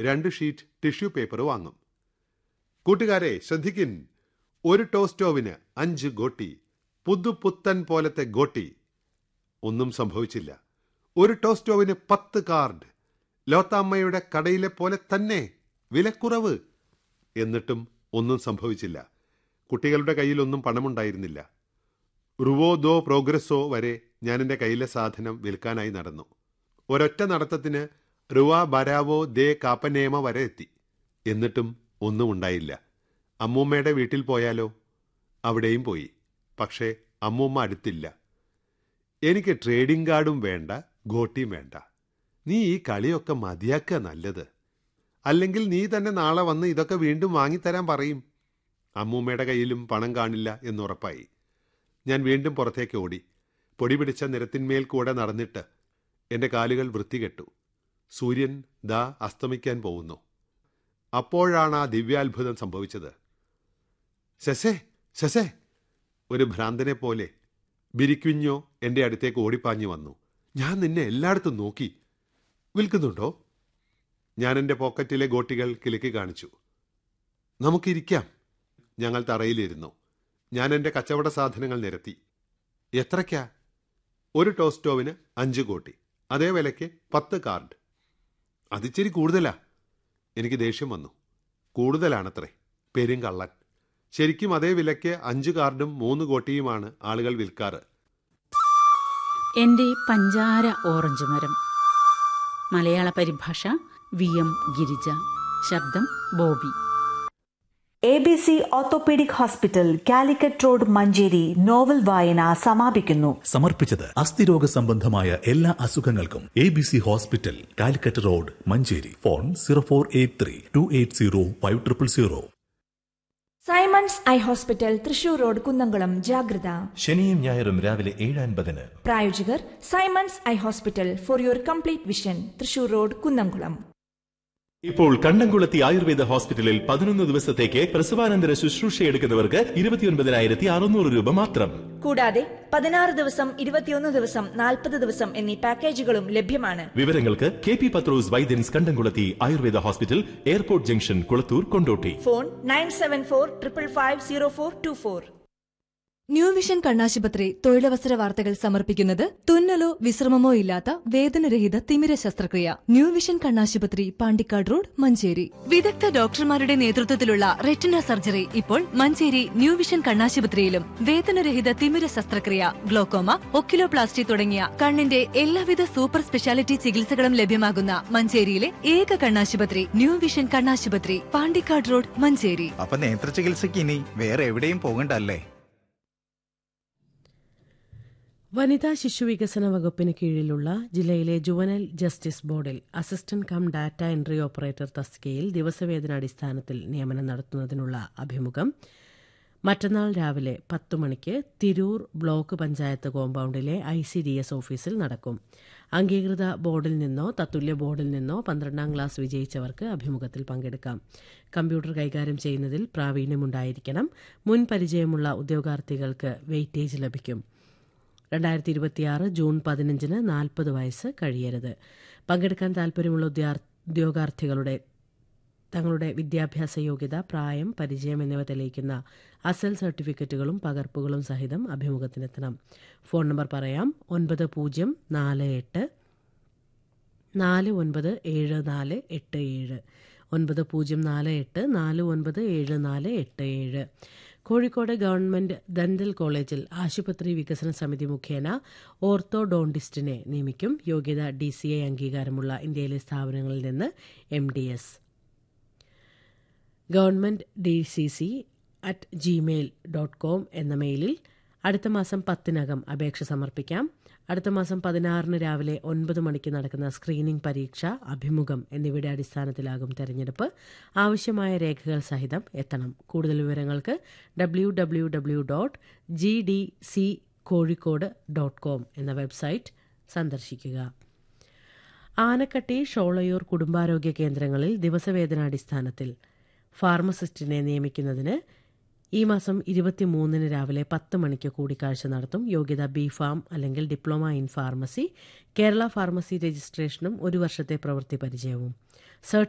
രണ്ട് sheet tissue paper വാങ്ങും കൂട്ടുകാരെ ശ്രദ്ധിക്കിൻ ഒരു ടോസ്റ്റോവിന് അഞ്ച് ഗോട്ടി പുതുപുത്തൻ പോലത്തെ ഗോട്ടി ഒന്നും സംഭവിച്ചില്ല ഒരു ടോസ്റ്റോവിന് പത്ത് കാർഡ് ലോത്താമ്മയുടെ കടയിലെ പോലെ തന്നെ വിലക്കുറവ് എന്നിട്ടും ഒന്നും സംഭവിച്ചില്ല കുട്ടികളുടെ കയ്യിലൊന്നും പണമുണ്ടായിരുന്നില്ല റുവോ ദോ പ്രോഗ്രസോ വരെ ഞാൻ എൻ്റെ കയ്യിലെ സാധനം വിൽക്കാനായി നടന്നു ഒരൊറ്റ നടത്തത്തിന് റുവ ബരാവോ ദേ കാപ്പനേമ വരെ എത്തി എന്നിട്ടും ഒന്നും ഉണ്ടായില്ല അമ്മൂമ്മയുടെ വീട്ടിൽ പോയാലോ അവിടെയും പോയി പക്ഷേ അമ്മൂമ്മ അടുത്തില്ല എനിക്ക് ട്രേഡിംഗ് കാർഡും വേണ്ട ഗോട്ടിയും വേണ്ട നീ ഈ കളിയൊക്കെ മതിയാക്കുക നല്ലത് അല്ലെങ്കിൽ നീ തന്നെ നാളെ വന്ന് ഇതൊക്കെ വീണ്ടും വാങ്ങിത്തരാൻ പറയും അമ്മൂമ്മയുടെ കയ്യിലും പണം കാണില്ല എന്നുറപ്പായി ഞാൻ വീണ്ടും പുറത്തേക്ക് ഓടി പൊടി പിടിച്ച നിരത്തിന്മേൽ കൂടെ നടന്നിട്ട് എൻ്റെ കാലുകൾ വൃത്തികെട്ടു സൂര്യൻ ദാ അസ്തമിക്കാൻ പോകുന്നു അപ്പോഴാണ് ആ ദിവ്യാത്ഭുതം സംഭവിച്ചത് ശശേ ശശേ ഒരു ഭ്രാന്തനെ പോലെ ബിരിക്കുഞ്ഞോ എൻ്റെ അടുത്തേക്ക് ഓടിപ്പാഞ്ഞു വന്നു ഞാൻ നിന്നെ എല്ലായിടത്തും നോക്കി വിൽക്കുന്നുണ്ടോ ഞാൻ എൻ്റെ പോക്കറ്റിലെ ഗോട്ടികൾ കിലുക്കി കാണിച്ചു നമുക്കിരിക്കാം ഞങ്ങൾ തറയിലിരുന്നു ഞാൻ എൻ്റെ കച്ചവട സാധനങ്ങൾ നിരത്തി എത്രയ്ക്കാ ഒരു ടോസ്റ്റോവിന് അഞ്ച് കോട്ടി അതേ വിലയ്ക്ക് പത്ത് കാർഡ് അതിച്ചിരി കൂടുതലാ എനിക്ക് ദേഷ്യം വന്നു കൂടുതലാണത്രേ പെരുങ്കള്ളൻ ശരിക്കും അതേ വിലയ്ക്ക് അഞ്ച് കാർഡും മൂന്ന് കോട്ടിയുമാണ് ആളുകൾ വിൽക്കാറ് എൻ്റെ പഞ്ചാര ഓറഞ്ച് മരം മലയാള പരിഭാഷ വി എം ഗിരിജ ശബ്ദം Bobby A B C orthopaedic hospital Calicut road Manjeri novel വായന സമാപിക്കുന്നു സമർപ്പിച്ചത് അസ്ഥിരോഗ സംബന്ധമായ എല്ലാ അസുഖങ്ങൾക്കും A B C hospital Calicut road Manjeri phone zero four eight three two eight zero five triple zero Simons eye hospital Thrissur road Kunnamkulam ജാഗ്രത ശനിയും ഞായറും രാവിലെ ഏഴ് അൻപതിന് പ്രായോജകർ Simons eye hospital for your complete vision Thrissur road Kunnamkulam ഇപ്പോൾ കണ്ടംകുളത്തി ആയുർവേദ ഹോസ്പിറ്റലിൽ പതിനൊന്ന് ദിവസത്തേക്ക് പ്രസവാനന്തര ശുശ്രൂഷ എടുക്കുന്നവർക്ക് ഇരുപത്തിയൊൻപതിനായിരത്തി അറുന്നൂറ് രൂപ മാത്രം കൂടാതെ പതിനാറ് ദിവസം ഇരുപത്തിയൊന്ന് ദിവസം നാൽപ്പത് ദിവസം എന്നീ പാക്കേജുകളും ലഭ്യമാണ് വിവരങ്ങൾക്ക് കെ പി പത്രോസ് വൈദ്യൻസ് Kandamkulathy Ayurveda hospital airport junction Kulathur Kondotty phone nine seven four triple five zero four two four new vision കണ്ണാശുപത്രി തൊഴിലവസര വാർത്തകൾ സമർപ്പിക്കുന്നത് തുന്നലോ വിശ്രമമോ ഇല്ലാത്ത വേദനരഹിത തിമിര ശസ്ത്രക്രിയ ന്യൂ വിഷൻ കണ്ണാശുപത്രി പാണ്ടിക്കാട് റോഡ് മഞ്ചേരി വിദഗ്ധ ഡോക്ടർമാരുടെ നേതൃത്വത്തിലുള്ള റെറ്റിന സർജറി ഇപ്പോൾ മഞ്ചേരി ന്യൂ വിഷൻ കണ്ണാശുപത്രിയിലും വേദനരഹിത തിമിര ശസ്ത്രക്രിയ ഗ്ലോക്കോമ ഒക്കിലോപ്ലാസ്റ്റി തുടങ്ങിയ കണ്ണിന്റെ എല്ലാവിധ സൂപ്പർ സ്പെഷ്യാലിറ്റി ചികിത്സകളും ലഭ്യമാകുന്ന മഞ്ചേരിയിലെ ഏക കണ്ണാശുപത്രി ന്യൂ വിഷൻ കണ്ണാശുപത്രി പാണ്ടിക്കാട് റോഡ് മഞ്ചേരി അപ്പൊ നേത്ര ചികിത്സയ്ക്ക് ഇനി വേറെ എവിടെയും പോകണ്ടല്ലേ വനിതാ ശിശു വികസന വകുപ്പിന് കീഴിലുള്ള ജില്ലയിലെ ജുവനൽ ജസ്റ്റിസ് ബോർഡിൽ assistant cum data entry operator തസ്തികയിൽ ദിവസവേതനാടിസ്ഥാനത്തിൽ നിയമനം നടത്തുന്നതിനുള്ള അഭിമുഖം മറ്റന്നാൾ രാവിലെ പത്തു മണിക്ക് തിരൂർ ബ്ലോക്ക് പഞ്ചായത്ത് കോമ്പൗണ്ടിലെ ഐ സി ഡി എസ് ഓഫീസിൽ നടക്കും അംഗീകൃത ബോർഡിൽ നിന്നോ തത്തുല്യ ബോർഡിൽ നിന്നോ പന്ത്രണ്ടാം ക്ലാസ് വിജയിച്ചവർക്ക് അഭിമുഖത്തിൽ പങ്കെടുക്കാം കമ്പ്യൂട്ടർ കൈകാര്യം ചെയ്യുന്നതിൽ പ്രാവീണ്യമുണ്ടായിരിക്കണം മുൻ പരിചയമുള്ള ഉദ്യോഗാർത്ഥികൾക്ക് വെയിറ്റേജ് ലഭിക്കും രണ്ടായിരത്തി ഇരുപത്തിയാറ് ജൂൺ പതിനഞ്ചിന് നാൽപ്പത് വയസ്സ് കഴിയരുത് പങ്കെടുക്കാൻ താൽപ്പര്യമുള്ള ഉദ്യാർ- ഉദ്യോഗാർത്ഥികളുടെ തങ്ങളുടെ വിദ്യാഭ്യാസ യോഗ്യത പ്രായം പരിചയം എന്നിവ തെളിയിക്കുന്ന അസൽ സർട്ടിഫിക്കറ്റുകളും പകർപ്പുകളും സഹിതം അഭിമുഖത്തിനെത്തണം ഫോൺ നമ്പർ പറയാം ഒൻപത് പൂജ്യം നാല് എട്ട് നാല് ഒൻപത് ഏഴ് നാല് എട്ട് ഏഴ് ഒൻപത് പൂജ്യം നാല് എട്ട് നാല് ഒൻപത് ഏഴ് നാല് എട്ട് ഏഴ് കോഴിക്കോട് ഗവൺമെന്റ് ദന്തൽ കോളേജിൽ ആശുപത്രി വികസന സമിതി മുഖേന ഓർത്തോഡോണ്ടിസ്റ്റിനെ നിയമിക്കും യോഗ്യത ഡി സി ഐ അംഗീകാരമുള്ള ഇന്ത്യയിലെ സ്ഥാപനങ്ങളിൽ നിന്ന് M D S government D C C at Gmail dot com എന്ന മെയിലിൽ അടുത്ത മാസം പത്തിനകം അപേക്ഷ സമർപ്പിക്കാം അടുത്ത മാസം പതിനാറിന് രാവിലെ ഒൻപത് മണിക്ക് നടക്കുന്ന സ്ക്രീനിംഗ് പരീക്ഷ അഭിമുഖം എന്നിവയുടെ അടിസ്ഥാനത്തിലാകും തെരഞ്ഞെടുപ്പ് ആവശ്യമായ രേഖകൾ സഹിതം എത്തണം കൂടുതൽ വിവരങ്ങൾക്ക് W W W dot G D C Kozhikode dot com എന്ന വെബ്സൈറ്റ് സന്ദർശിക്കുക ആനക്കട്ടി ഷോളയൂർ കുടുംബാരോഗ്യ കേന്ദ്രങ്ങളിൽ ദിവസവേതനാടിസ്ഥാനത്തിൽ ഫാർമസിസ്റ്റിനെ നിയമിക്കുന്നതിന് ഈ മാസം ഇരുപത്തിമൂന്നിന് രാവിലെ പത്ത് മണിക്ക് കൂടിക്കാഴ്ച നടത്തും യോഗ്യത ബി ഫാം അല്ലെങ്കിൽ diploma in pharmacy Kerala pharmacy രജിസ്ട്രേഷനും ഒരു വർഷത്തെ പ്രവൃത്തി പരിചയവും